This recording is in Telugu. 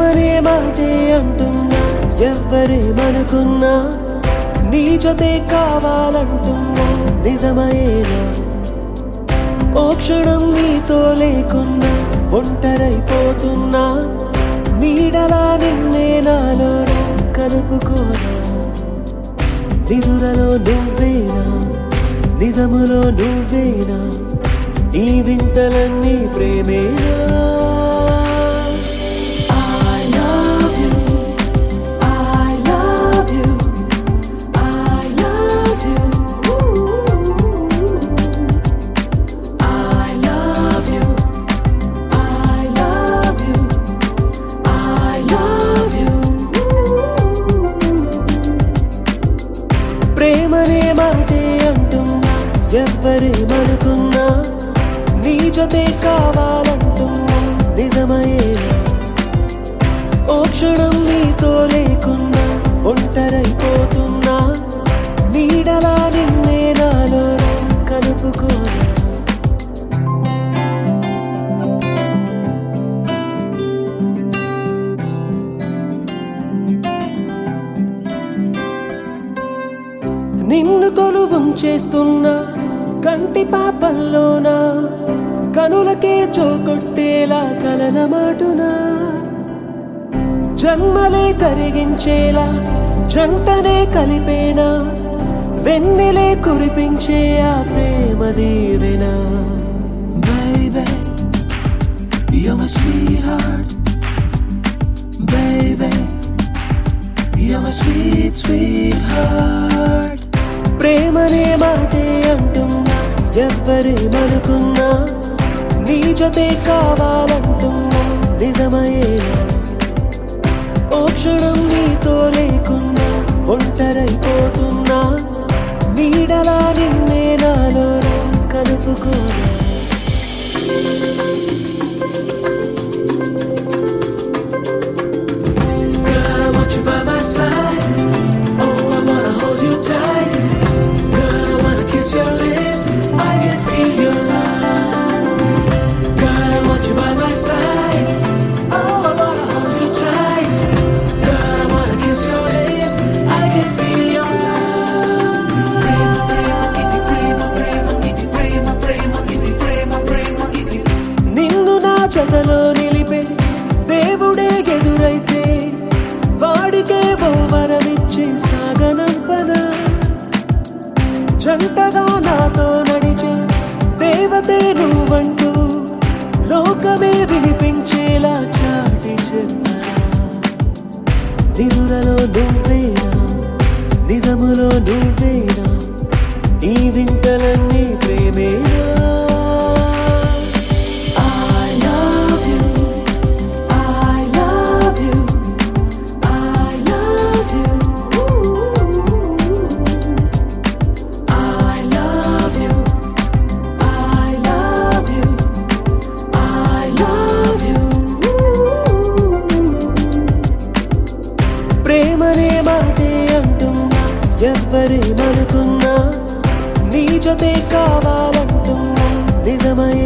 ప్రేమనే మాటే అంటున్నా ఎవ్వరేమనుకున్నా నీ జతే కావాలంటున్నా నిజమయేనా ఓ క్షణం నీతో లేకున్నా ఒంటరైపోతున్నా నీడలా నిన్నే నాలో కలుపుకోనా నిదురలో నువ్వేనా నిజములో నువ్వేనా ఈ వింతలన్నీ ప్రేమేనా I love you. I love you. I love you. I love you. I love you. I love you. ప్రేమనే మాటే అంటున్నా ఎవ్వరేమనుకున్నా నీ జతే కావాలంటున్నా నిజమయేనా ఓ క్షణం నీతో లేకున్నా ఒంటరైపోతున్నా నీడలా నిన్నే నాలో కలుపుకోనా నిన్ను కొలువుంచేస్తున్నా కంటి పాపల్లోనా కనులకే చోకొట్టేలా కలల మాటునా జన్మలే కరిగించేలా జంటనే కలిపేనా వెన్నెలే కురిపించే ఆ ప్రేమ దీవెనా Baby, you're my sweetheart Baby, you're my sweet, sweetheart ప్రేమనే మాటే అంటున్నా ఎవ్వరేమనుకున్నా నీ జతే కావాలంటున్నా నిజమయేనా ఓ క్షణం నీతో లేకున్నా ఒంటరైపోతున్నా నీడలా నిన్నే నాలో కలుపుకోనా Girl, I want you by my side. Oh, I wanna hold you tight. Girl, I wanna kiss your lips. I can feel your love. Girl, I want you by my side. Oh, I wanna hold you tight. Girl, I wanna kiss your lips. I can feel your love. ప్రేమ ప్రేమ ఇది ప్రేమ ప్రేమ ఇది ప్రేమ ప్రేమ ఇది ప్రేమ ప్రేమ ఇది నిన్ను నా జతలో నిలిపే దేవుడే ఎదురైతే వాడికే ఓ వరమిచ్చి సాగనంపనా జంటగా నాతో నడిచే దేవతే నువ్వంటూ లోకమే వినిపించేలా చాటి చెప్పరా నిదురలో నువ్వేనా నిజములో నువ్వేనా ఈ వింతలన్నీ ప్రేమేనా I love you. I love you. I love you. I love you. I love you. I love you. ప్రేమనే మాటే అంటున్నా ఎవ్వరేమనుకున్నా నీ జతే కావాలంటున్నా నిజమయ్యే